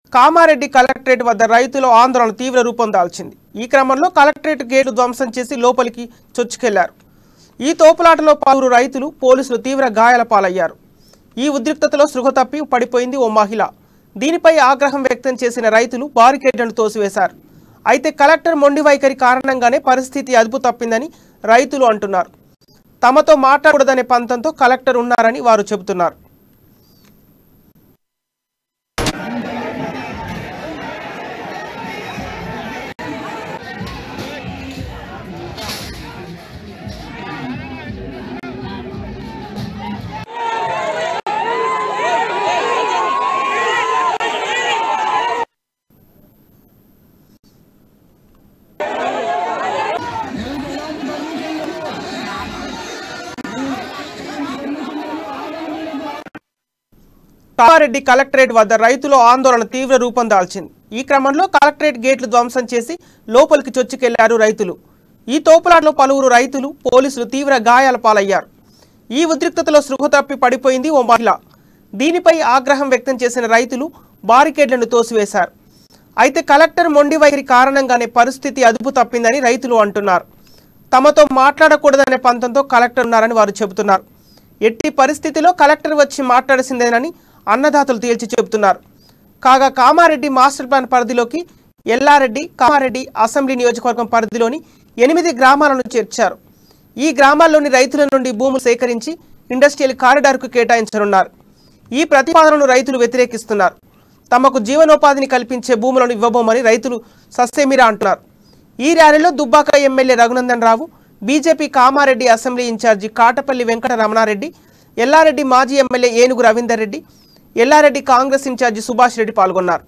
Kamareddy collectorate వద్ద రైతుల ఆందోళన తీవ్ర రూపం దాల్చింది ఈ క్రమంలో కలెక్టరేట్ గేట్లు ధ్వంసం చేసి లోపలికి చొచ్చుకెళ్లారు ఈ తోపులాటలో పలువురు రైతులు పోలీసులు తీవ్ర గాయాల పాలయ్యారు ఈ ఉద్రిక్తతలో సృహ తప్పి పడిపోయింది ఓ మహిళ దీనిపై ఆగ్రహం వ్యక్తం చేసిన రైతులు బారికేడ్లను తోసివేశారు అయితే కలెక్టర్ మొండి వైఖరి కారణంగానే పరిస్థితి అదుపు తప్పిందని రైతులు అంటున్నారు తమతో మాట్లాడకూడదనే పంతంతో కలెక్టర్ ఉన్నారని వారు చెబుతున్నారు కామారెడ్డి కలెక్టరేట్ వద్ద రైతుల ఆందోళన తీవ్ర రూపం దాల్చింది ఈ క్రమంలో కలెక్టరేట్ గేట్లు ధ్వంసం చేసి లోపలికి చొచ్చుకెళ్లారు రైతులు ఈ తోపులాటలో పలువురు రైతులు పోలీసులు తీవ్ర గాయాల పాలయ్యారు ఈ ఉద్రిక్తతలో సృహ తప్పి పడిపోయింది ఓ మహిళ దీనిపై ఆగ్రహం వ్యక్తం చేసిన రైతులు బారికేడ్లను తోసివేశారు అయితే కలెక్టర్ మొండి వైఖరి కారణంగానే పరిస్థితి అదుపు తప్పిందని రైతులు అంటున్నారు తమతో మాట్లాడకూడదనే పంతంతో కలెక్టర్ ఉన్నారని వారు చెబుతున్నారు ఎట్టి పరిస్థితిలో కలెక్టర్ వచ్చి మాట్లాడాల్సిందేనని అన్నదాతలు తేల్చి చెబుతున్నారు కాగా కామారెడ్డి మాస్టర్ ప్లాన్ పరిధిలోకి ఎల్లారెడ్డి కామారెడ్డి అసెంబ్లీ నియోజకవర్గం పరిధిలోని ఎనిమిది గ్రామాలను చేర్చారు ఈ గ్రామాల్లోని రైతుల నుండి భూములు సేకరించి ఇండస్ట్రియల్ కారిడార్కు కేటాయించనున్నారు ఈ ప్రతిపాదనను రైతులు వ్యతిరేకిస్తున్నారు తమకు జీవనోపాధిని కల్పించే భూములను ఇవ్వబోమని రైతులు సస్సేమిరా అంటున్నారు ఈ ర్యాలీలో Dubbaka MLA Raghunandan Rao BJP Kamareddy assembly incharge Katepally Venkata Ramanareddy Yellareddy మాజీ ఎమ్మెల్యే ఏనుగు రవీందర్ రెడ్డి ఎల్లారెడ్డి కాంగ్రెస్ ఇన్ఛార్జి సుభాష్ రెడ్డి పాల్గొన్నారు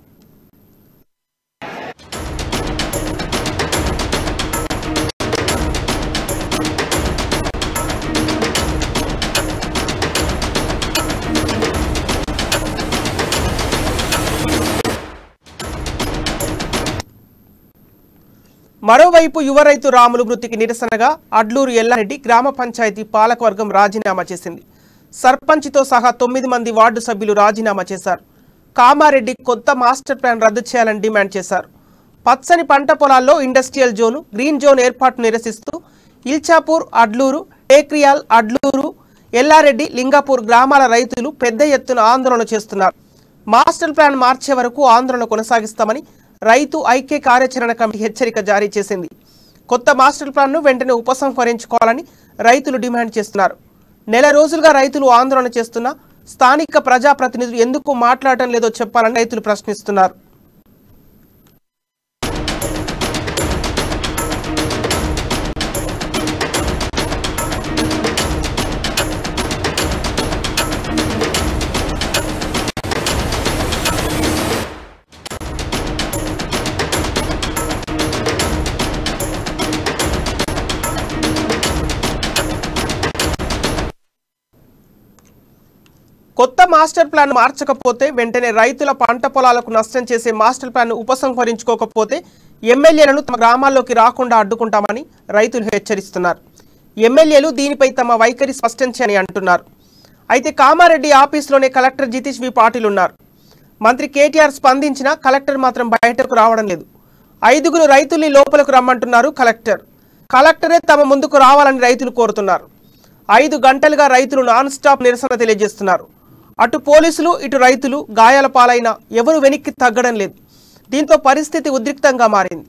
మరోవైపు యువ రైతు రాములు మృతికి నిరసనగా అడ్లూరు ఎల్లారెడ్డి గ్రామ పంచాయతీ పాలకవర్గం రాజీనామా చేసింది సర్పంచ్తో సహా తొమ్మిది మంది వార్డు సభ్యులు రాజీనామా చేశారు కామారెడ్డి కొత్త మాస్టర్ ప్లాన్ రద్దు చేయాలని డిమాండ్ చేశారు పచ్చని పంట పొలాల్లో ఇండస్ట్రియల్ జోను గ్రీన్ జోన్ ఏర్పాటు నిరసిస్తూ ఇల్చాపూర్ అడ్లూరు టేక్రియాల్ అడ్లూరు ఎల్లారెడ్డి లింగాపూర్ గ్రామాల రైతులు పెద్ద ఎత్తున ఆందోళన చేస్తున్నారు మాస్టర్ ప్లాన్ మార్చే వరకు ఆందోళన కొనసాగిస్తామని రైతు ఐక్య కార్యాచరణ కమిటీ హెచ్చరిక జారీ చేసింది కొత్త మాస్టర్ ప్లాన్ను వెంటనే ఉపసంహరించుకోవాలని రైతులు డిమాండ్ చేస్తున్నారు నెల రోజులుగా రైతులు ఆందోళన చేస్తున్నా స్థానిక ప్రజాప్రతినిధులు ఎందుకు మాట్లాడటం లేదో చెప్పాలని రైతులు ప్రశ్నిస్తున్నారు కొత్త మాస్టర్ ప్లాన్ మార్చకపోతే వెంటనే రైతుల పంట పొలాలకు నష్టం చేసే మాస్టర్ ప్లాన్ ఉపసంహరించుకోకపోతే ఎమ్మెల్యేలను తమ గ్రామాల్లోకి రాకుండా అడ్డుకుంటామని రైతులు హెచ్చరిస్తున్నారు ఎమ్మెల్యేలు దీనిపై తమ వైఖరి స్పష్టం చేయని అంటున్నారు అయితే కామారెడ్డి ఆఫీసులోనే కలెక్టర్ జితీష్ వి పాటిల్ ఉన్నారు మంత్రి కేటీఆర్ స్పందించినా కలెక్టర్ మాత్రం బయటకు రావడం లేదు ఐదుగురు రైతుల్ని లోపలకు రమ్మంటున్నారు కలెక్టర్ కలెక్టరే తమ ముందుకు రావాలని రైతులు కోరుతున్నారు ఐదు గంటలుగా రైతులు నాన్ స్టాప్ నిరసన తెలియజేస్తున్నారు అటు పోలీసులు ఇటు రైతులు గాయాల పాలైన ఎవరు వెనక్కి తగ్గడం లేదు దీంతో పరిస్థితి ఉద్రిక్తంగా మారింది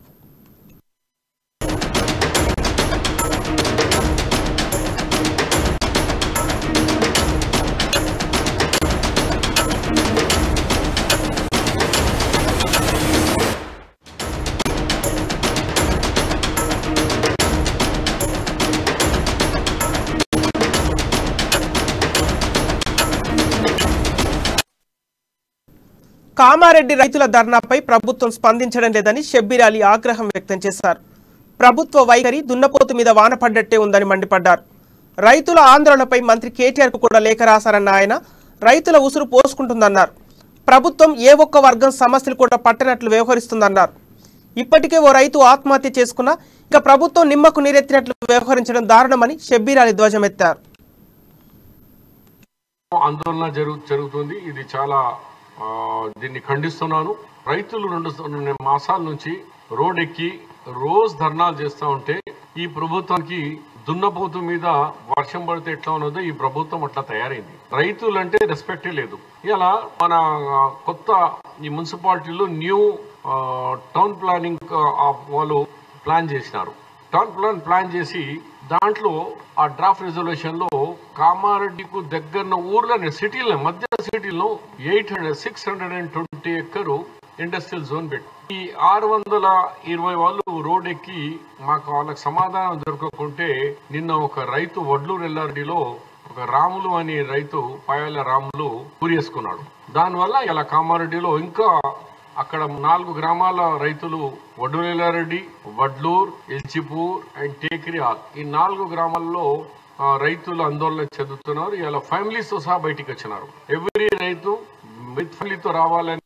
కామారెడ్డి రైతుల ధర్నాపై ప్రభుత్వం స్పందించడం లేదని షబ్బీర్ అలీ ఆగ్రహం వ్యక్తం చేశారు ప్రభుత్వ వైఖరి దున్నపోతు మీద వాన పడ్డట్టే ఉందని మండిపడ్డారు రైతుల ఆందోళనపై మంత్రి కేటీఆర్ కు కూడా లేఖ రాశారన్న ఆయన రైతుల ఉసురు పోసుకుంటుందన్నారు ప్రభుత్వం ఏ ఒక్క వర్గం సమస్యలు కూడా పట్టనట్లు వ్యవహరిస్తుందన్నారు ఇప్పటికే ఓ రైతు ఆత్మహత్య చేసుకున్నా ఇక ప్రభుత్వం నిమ్మకు నీరెత్తినట్లు వ్యవహరించడం దారుణమని షబ్బీర్ అలీ ధ్వజమెత్తారు ఆందోళన జరుగు జరుగుతుంది ఇది చాలా ఆ, దీన్ని ఖండిస్తున్నాను రైతులు రెండు రెండు మాసాల నుంచి రోడ్ ఎక్కి రోజు ధర్నాలు చేస్తూ ఉంటే ఈ ప్రభుత్వానికి దున్నపోతు మీద వర్షం పడితే ఎట్లా ఉన్నదో ఈ ప్రభుత్వం అట్లా తయారైంది రైతులు అంటే రెస్పెక్టే లేదు ఇలా మన ఆ, కొత్త ఈ మున్సిపాలిటీలో న్యూ ఆ, టౌన్ ప్లానింగ్ ఆ, వాళ్ళు ప్లాన్ చేసినారు టౌన్ ప్లాన్ ప్లాన్ చేసి దాంట్లో ఆ డ్రాఫ్ట్ రిజర్వేషన్ లో కామారెడ్డికు దగ్గర ఊర్లోనే సిటీలో మధ్య సిటీలో eight hundred six hundred and twenty ఎక్కరు ఇండస్ట్రియల్ జోన్ పెట్టి ఈ ఆరు వందల ఇరవై వాళ్ళు రోడ్ ఎక్కి మాకు వాళ్ళకి సమాధానం దొరకకుంటే నిన్న ఒక రైతు వడ్లూరు ఎల్లారెడ్డిలో ఒక రాములు అనే రైతు పాయాల రాములు ఊరేసుకున్నాడు దానివల్ల ఇలా కామారెడ్డిలో ఇంకా అక్కడ నాలుగు గ్రామాల రైతులు వడ్డురెల్లారెడ్డి వడ్లూర్ ఎల్చిపూర్ అండ్ టేకిరియాల్ ఈ నాలుగు గ్రామాల్లో ఆ, రైతులు ఆందోళన చెందుతున్నారు ఇలా ఫ్యామిలీస్ తో సహా బయటికి వచ్చినారు ఎవ్రీ రైతు విత్ ఫ్యామిలీతో రావాలని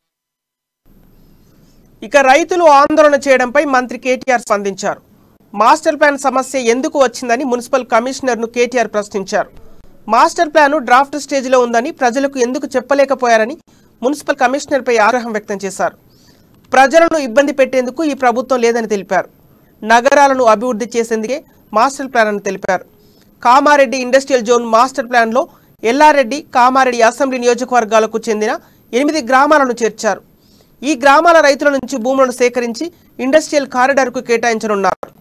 ఇక రైతులు ఆందోళన చేయడంపై మంత్రి కేటీఆర్ స్పందించారు మాస్టర్ ప్లాన్ సమస్య ఎందుకు వచ్చిందని మున్సిపల్ కమిషనర్ను కేటీఆర్ ప్రశ్నించారు మాస్టర్ ప్లాను డ్రాఫ్ట్ స్టేజ్లో ఉందని ప్రజలకు ఎందుకు చెప్పలేకపోయారని మున్సిపల్ కమిషనర్పై ఆగ్రహం వ్యక్తం చేశారు ప్రజలను ఇబ్బంది పెట్టేందుకు ఈ ప్రభుత్వం లేదని తెలిపారు నగరాలను అభివృద్ధి చేసేందుకే మాస్టర్ ప్లాన్ అని తెలిపారు కామారెడ్డి ఇండస్ట్రియల్ జోన్ మాస్టర్ ప్లాన్లో ఎల్లారెడ్డి కామారెడ్డి అసెంబ్లీ నియోజకవర్గాలకు చెందిన ఎనిమిది గ్రామాలను చేర్చారు ఈ గ్రామాల రైతుల నుంచి భూములను సేకరించి ఇండస్ట్రియల్ కారిడార్కు కేటాయించనున్నారు